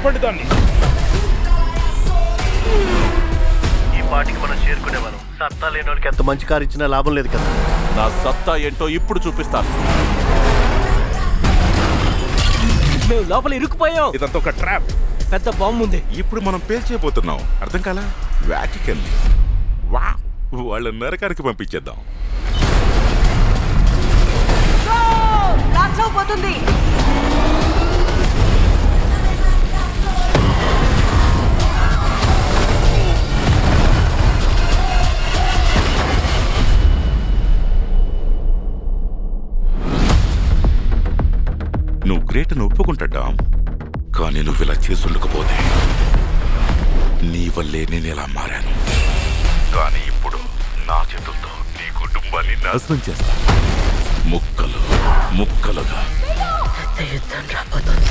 ఆపండి దాన్ని ఈ పాటికి మనం చేరుకునేవాళ్ళం సత్తా లేని వాడికి ఎంత మంచి కారు ఇచ్చినా లాభం లేదు కదా నా సత్తా ఏంటో ఇప్పుడు చూపిస్తాను మేము లోపల ఇరుక్కుపోయాం ఇదంతా ఒక ట్రాప్ పెద్ద బాంబు ఉంది ఇప్పుడు మనం పేల్చేయబోతున్నాం అర్థం కాలా వాటికన్ వా వాళ్ళ నరకానికి పంపించేద్దాం బ్లాస్ట్ అవబోతుంది నువ్వు గ్రేట్ అని ఒప్పుకుంటాడా కానీ నువ్వు ఇలా చేసుండకపోతే నీ వల్లే నేను ఇలా మారాను కానీ ఇప్పుడు నా చేతులతో నీ కుటుంబాన్ని నాశనం చేస్తా ముక్కలు ముక్కలుగా యుద్ధం రాబోతుంది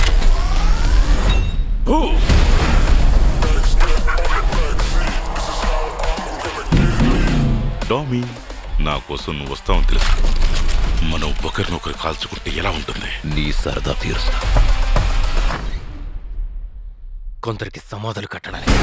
డామీ నా కోసం నువ్వు వస్తావని తెలుసు మనం ఒకరినొకరు కాల్చుకుంటే ఎలా ఉంటుంది నీ సరదా తీరుస్తా కొందరికి సమాధులు కట్టడానికి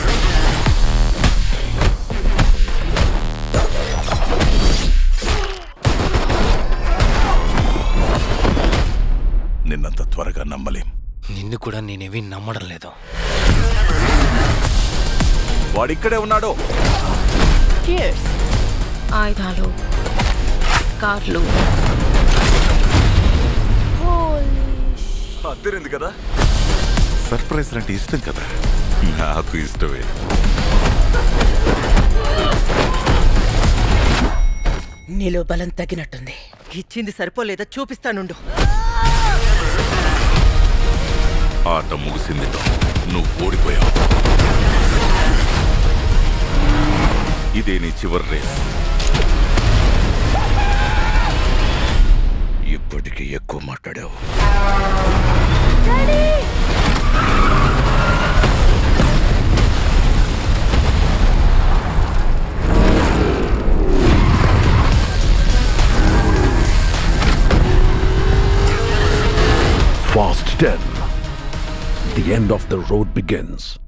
నిన్నంత త్వరగా నమ్మలేం నిన్ను కూడా నేనేవి నమ్మడం లేదు వాడిక్కడే ఉన్నాడు ఆయుధాలు కార్లు అద్దరింది కదా సర్ప్రైజ్ అంటే ఇష్టం కదా నాకు ఇష్టమే నీలో బలం తగ్గినట్టుంది ఇచ్చింది సరిపోలేదా చూపిస్తానుండు ఆట ముగిసింది టామ్. నువ్వు ఓడిపోయావు ఇదే నీ చివరి రేస్ ఇప్పటికీ ఎక్కువ మాట్లాడావు Fast 10. The end of the road begins.